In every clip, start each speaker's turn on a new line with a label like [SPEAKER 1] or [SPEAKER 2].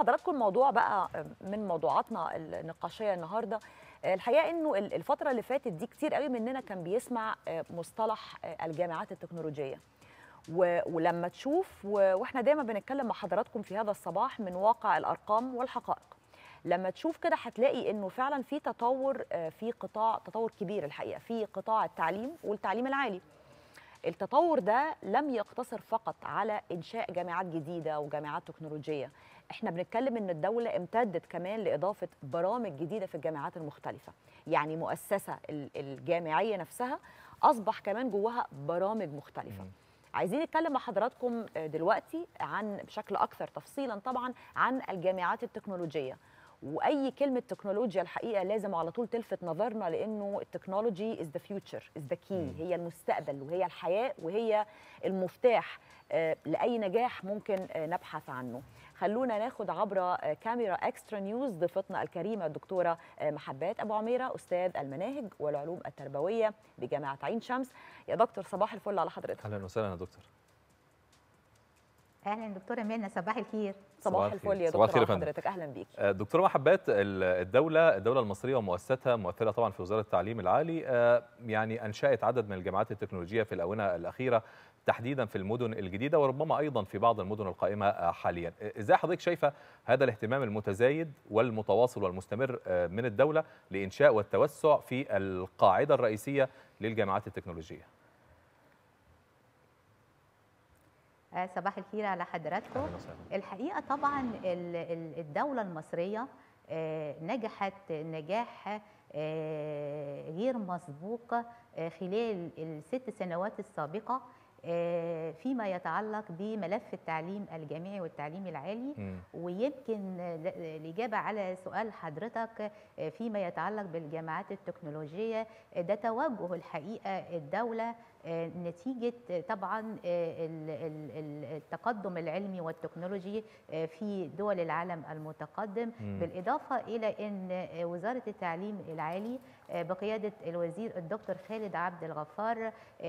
[SPEAKER 1] حضراتكم الموضوع بقى من موضوعاتنا النقاشيه النهارده الحقيقه انه الفتره اللي فاتت دي كتير قوي مننا كان بيسمع مصطلح الجامعات التكنولوجيه ولما تشوف واحنا دايما بنتكلم مع حضراتكم في هذا الصباح من واقع الارقام والحقائق لما تشوف كده هتلاقي انه فعلا في تطور في قطاع تطور كبير الحقيقه في قطاع التعليم والتعليم العالي التطور ده لم يقتصر فقط على انشاء جامعات جديده وجامعات تكنولوجيه احنا بنتكلم ان الدوله امتدت كمان لاضافه برامج جديده في الجامعات المختلفه يعني مؤسسه الجامعيه نفسها اصبح كمان جواها برامج مختلفه عايزين نتكلم مع حضراتكم دلوقتي عن بشكل اكثر تفصيلا طبعا عن الجامعات التكنولوجيه واي كلمه تكنولوجيا الحقيقه لازم على طول تلفت نظرنا لانه التكنولوجي از ذا فيوتشر از ذا كي هي المستقبل وهي الحياه وهي المفتاح لاي نجاح ممكن نبحث عنه خلونا ناخد عبر كاميرا اكسترا نيوز ضيفتنا الكريمه الدكتوره محبات ابو عميره استاذ المناهج والعلوم التربويه بجامعه عين شمس يا دكتور صباح الفل على حضرتك
[SPEAKER 2] اهلا وسهلا يا دكتور
[SPEAKER 3] اهلا دكتوره منى صباح الخير
[SPEAKER 1] صباح الفل يا دكتوره على حضرتك اهلا بيك
[SPEAKER 2] دكتوره محبات الدوله الدوله المصريه ومؤسساتها ممثله طبعا في وزاره التعليم العالي يعني انشات عدد من الجامعات التكنولوجيه في الاونه الاخيره تحديدا في المدن الجديده وربما ايضا في بعض المدن القائمه حاليا ازاي حضرتك شايفه هذا الاهتمام المتزايد والمتواصل والمستمر من الدوله لانشاء والتوسع في القاعده الرئيسيه للجامعات التكنولوجيه
[SPEAKER 3] صباح الخير على حضراتكم الحقيقه طبعا الدوله المصريه نجحت نجاح غير مسبوق خلال الست سنوات السابقه فيما يتعلق بملف التعليم الجامعي والتعليم العالي م. ويمكن الإجابة على سؤال حضرتك فيما يتعلق بالجامعات التكنولوجية ده توجه الحقيقة الدولة نتيجة طبعا التقدم العلمي والتكنولوجي في دول العالم المتقدم م. بالإضافة إلى أن وزارة التعليم العالي بقيادة الوزير الدكتور خالد عبد الغفار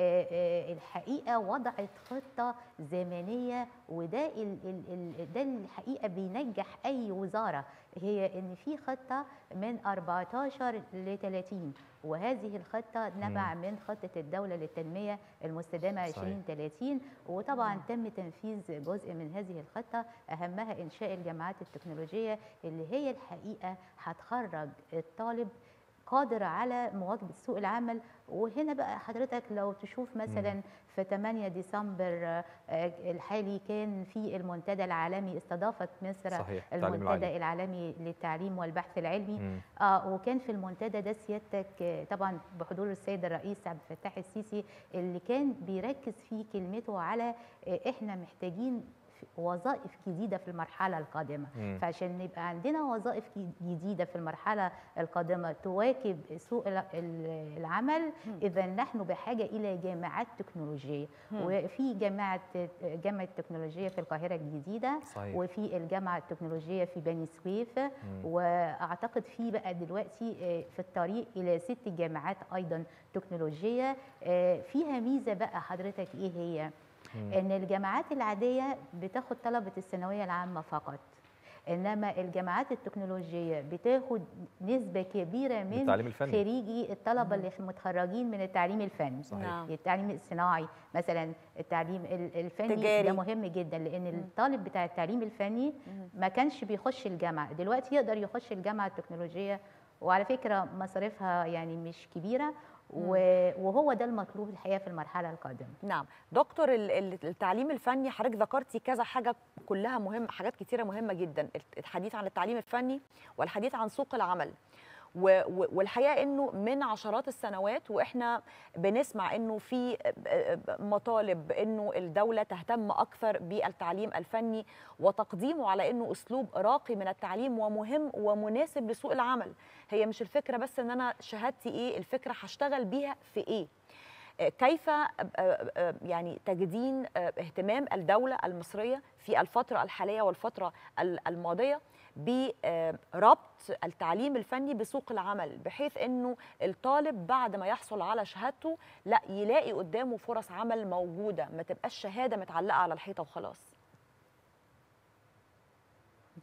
[SPEAKER 3] الحقيقة وضعت خطة زمنية وده ال ال ده الحقيقة بينجح أي وزارة هي إن في خطة من 14 ل 30 وهذه الخطة نبع م. من خطة الدولة للتنمية المستدامة 2030 وطبعا تم تنفيذ جزء من هذه الخطة أهمها إنشاء الجامعات التكنولوجية اللي هي الحقيقة هتخرج الطالب قادر على مواكبه سوق العمل وهنا بقى حضرتك لو تشوف مثلا في 8 ديسمبر الحالي كان في المنتدى العالمي استضافت مصر
[SPEAKER 2] صحيح.
[SPEAKER 3] المنتدى العالمي للتعليم والبحث العلمي م. آه وكان في المنتدى ده سيادتك طبعا بحضور السيد الرئيس عبد الفتاح السيسي اللي كان بيركز في كلمته على احنا محتاجين وظائف جديدة في المرحلة القادمة م. فعشان يبقى عندنا وظائف جديدة في المرحلة القادمة تواكب سوق العمل إذا نحن بحاجة إلى جامعات تكنولوجية م. وفي جامعة جامعة التكنولوجية في القاهرة الجديدة
[SPEAKER 2] صحيح.
[SPEAKER 3] وفي الجامعة التكنولوجية في بني سويف م. وأعتقد في بقى دلوقتي في الطريق إلى ست جامعات أيضا تكنولوجية فيها ميزة بقى حضرتك إيه هي؟ ان الجامعات العاديه بتاخد طلبه الثانويه العامه فقط انما الجامعات التكنولوجيه بتاخد نسبه كبيره من
[SPEAKER 2] التعليم الفني.
[SPEAKER 3] خريجي الطلبه اللي متخرجين من التعليم الفني
[SPEAKER 2] صحيح.
[SPEAKER 3] التعليم الصناعي مثلا التعليم الفني
[SPEAKER 1] تجاري.
[SPEAKER 3] ده مهم جدا لان الطالب بتاع التعليم الفني ما كانش بيخش الجامعه دلوقتي يقدر يخش الجامعه التكنولوجيه وعلى فكره مصاريفها يعني مش كبيره وهو ده المطلوب الحقيقه في المرحله القادمه.
[SPEAKER 1] نعم، دكتور التعليم الفني حضرتك ذكرتي كذا حاجه كلها مهمه حاجات كتيره مهمه جدا، الحديث عن التعليم الفني والحديث عن سوق العمل. والحقيقه انه من عشرات السنوات واحنا بنسمع انه في مطالب انه الدوله تهتم اكثر بالتعليم الفني وتقديمه على انه اسلوب راقي من التعليم ومهم ومناسب لسوق العمل هي مش الفكره بس ان انا شهادتي ايه الفكره هشتغل بيها في ايه كيف يعني تجدين اهتمام الدولة المصرية في الفترة الحالية والفترة الماضية بربط التعليم الفني بسوق العمل بحيث انه الطالب بعد ما يحصل على شهادته لا يلاقي قدامه فرص عمل موجودة ما تبقاش شهادة متعلقة على الحيطة وخلاص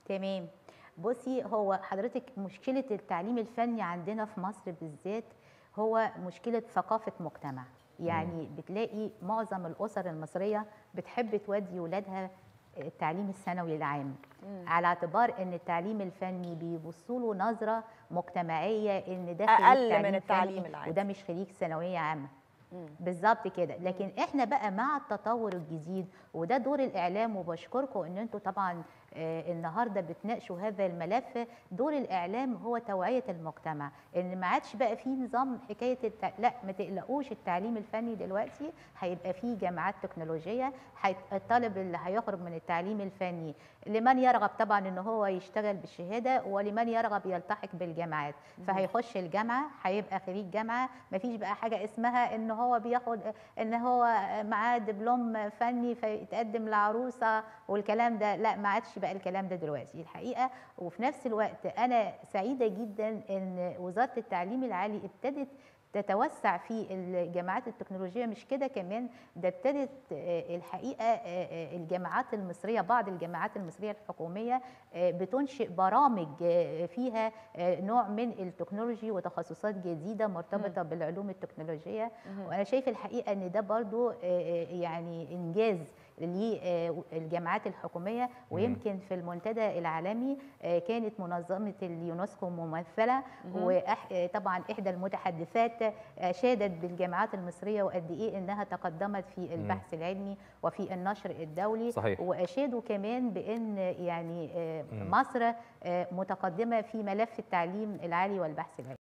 [SPEAKER 3] تمام بصي هو حضرتك مشكله التعليم الفني عندنا في مصر بالذات هو مشكله ثقافه مجتمع يعني بتلاقي معظم الاسر المصريه بتحب تودي ولادها التعليم الثانوي العام على اعتبار ان التعليم الفني بيبصوا له نظره مجتمعيه ان ده خريج
[SPEAKER 1] أقل من
[SPEAKER 3] تعليم
[SPEAKER 1] التعليم
[SPEAKER 3] فني
[SPEAKER 1] العادي.
[SPEAKER 3] وده مش خريج ثانويه عامه
[SPEAKER 1] مم.
[SPEAKER 3] بالظبط كده لكن احنا بقى مع التطور الجديد وده دور الاعلام وبشكركم ان انتم طبعا آه، النهارده بتناقشوا هذا الملف دور الاعلام هو توعيه المجتمع ان ما عادش بقى في نظام حكايه التع... لا ما تقلقوش التعليم الفني دلوقتي هيبقى فيه جامعات تكنولوجيه هي... الطالب اللي هيخرج من التعليم الفني لمن يرغب طبعا ان هو يشتغل بالشهاده ولمن يرغب يلتحق بالجامعات فهيخش الجامعه هيبقى خريج جامعه ما فيش بقى حاجه اسمها ان هو بياخد ان هو معاه دبلوم فني فيتقدم لعروسه والكلام ده لا ما عادش بقى الكلام ده دلوقتي الحقيقه وفي نفس الوقت انا سعيده جدا ان وزاره التعليم العالي ابتدت تتوسع في الجامعات التكنولوجيه مش كده كمان ده ابتدت آه، الحقيقه آه، آه، الجامعات المصريه بعض الجامعات المصريه الحكوميه آه، بتنشئ برامج آه، فيها آه، نوع من التكنولوجي وتخصصات جديده مرتبطه بالعلوم التكنولوجيه وانا شايفه الحقيقه ان ده برضو آه، آه، يعني انجاز للجامعات الحكوميه ويمكن في المنتدى العالمي آه، كانت منظمه اليونسكو ممثله وطبعا احدى المتحدثات آه، شادت بالجامعات المصريه وقد ايه انها تقدمت في البحث العلمي وفي النشر الدولي
[SPEAKER 2] صحيح.
[SPEAKER 3] واشادوا كمان بان يعني آه،
[SPEAKER 2] مم.
[SPEAKER 3] مصر آه، متقدمه في ملف التعليم العالي والبحث العلمي